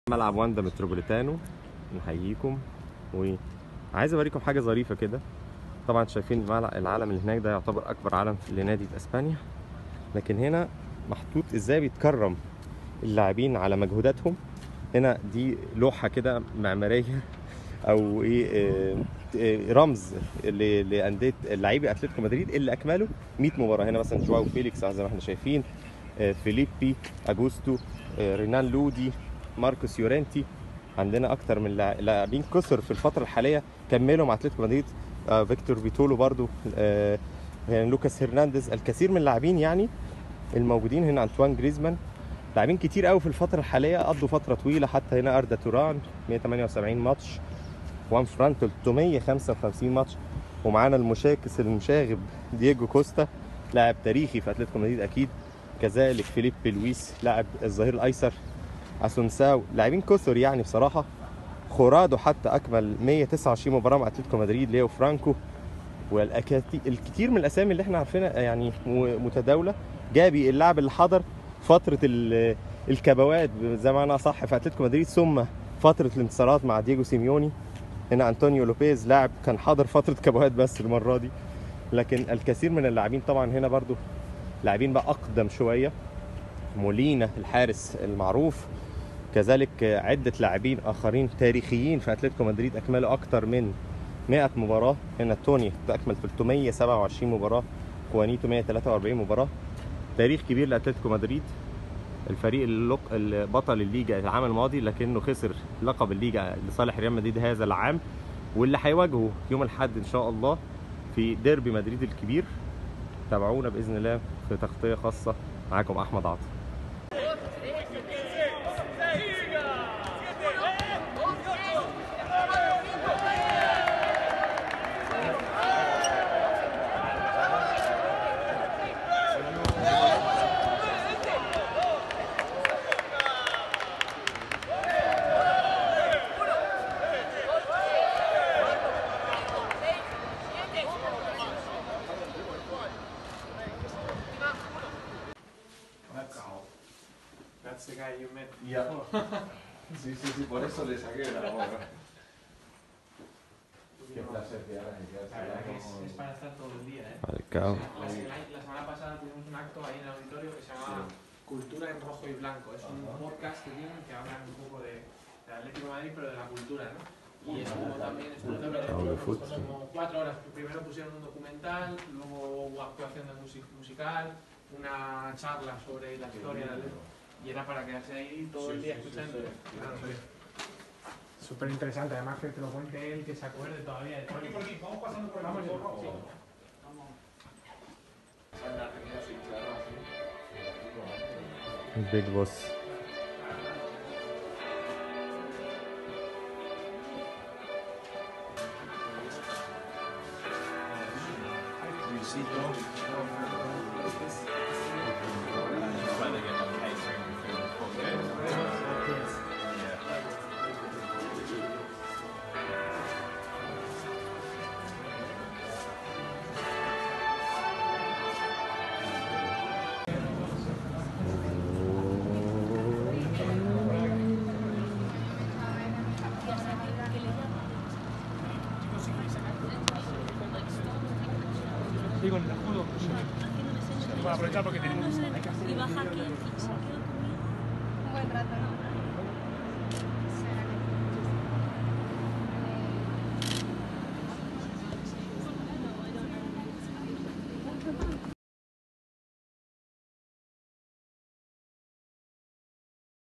ملعب واندا متروبوليتانو نحييكم وعايز اوريكم حاجه ظريفه كده طبعا شايفين الملع- العلم اللي هناك ده يعتبر اكبر علم لنادي في اسبانيا لكن هنا محطوط ازاي بيتكرم اللاعبين على مجهوداتهم هنا دي لوحه كده معماريه او ايه آه، آه، رمز ل- لانديه لاعبي اتلتيكو مدريد اللي اكملوا 100 مباراه هنا مثلا جواو فيليكس زي ما احنا شايفين آه، فيليبي اجوستو آه، رينان لودي ماركوس يورنتي عندنا اكتر من لاع- لاعبين كسر في الفتره الحاليه كملوا مع اتلتيكو مدريد آه، فيكتور فيتولو برضو آه، يعني لوكاس هرنانديز الكثير من اللاعبين يعني الموجودين هنا انطوان جريزمان لاعبين كتير قوي في الفتره الحاليه قضوا فتره طويله حتى هنا اردا توران 178 ماتش وان فران 355 ماتش ومعانا المشاكس المشاغب دييجو كوستا لاعب تاريخي في اتلتيكو مدريد اكيد كذلك فيليب لويس لاعب الظهير الايسر اسونساو لاعبين كثر يعني بصراحه خورادو حتى اكمل 129 مباراه مع اتلتيكو مدريد ليو فرانكو والكثير من الاسامي اللي احنا عارفينها يعني م- متداوله جابي اللاعب اللي حضر فتره ال- الكبوات زي ما انا صح في اتلتيكو مدريد ثم فتره الانتصارات مع دييجو سيميوني هنا انطونيو لوبيز لاعب كان حاضر فتره كبوات بس المره دي لكن الكثير من اللاعبين طبعا هنا برضو لاعبين بقى اقدم شويه مولينا الحارس المعروف كذلك عدة لاعبين آخرين تاريخيين في أتلتيكو مدريد أكملوا أكثر من 100 مباراة هنا توني أكمل 327 مباراة خوانيتو 143 مباراة تاريخ كبير لأتلتيكو مدريد الفريق اللق... البطل الليجا العام الماضي لكنه خسر لقب الليجا لصالح ريال مدريد هذا العام واللي هيواجهه يوم الأحد إن شاء الله في ديربي مدريد الكبير تابعونا بإذن الله في تغطية خاصة معاكم أحمد عاطف That's, that's the guy you met. Ya. Sí, sí, sí, por eso le saqué la boca. Qué placer que hagas La verdad que es, es para estar todo el día, ¿eh? Falcao. La, la- la semana pasada tuvimos un acto ahí en el auditorio que se llama Cultura en Rojo y Blanco. Es un podcast que tienen que hablan un poco de, de Atlético de Madrid, pero de la cultura, ¿no? Y estuvo también, estuvo también Chao, de fútbol. como cuatro horas. Primero pusieron un documental, luego hubo actuación de musi- musical, una charla sobre la historia del Atlético. Y era para quedarse ahí todo el día escuchando. Claro, sí. Súper interesante, además que te lo cuente él, que se acuerde todavía de todo. Vamos pasando por el Vamos, sí. Big Boss Sí, con el escudo. Para aprovechar porque tenemos... Y baja aquí y se queda conmigo un buen rato, ¿no?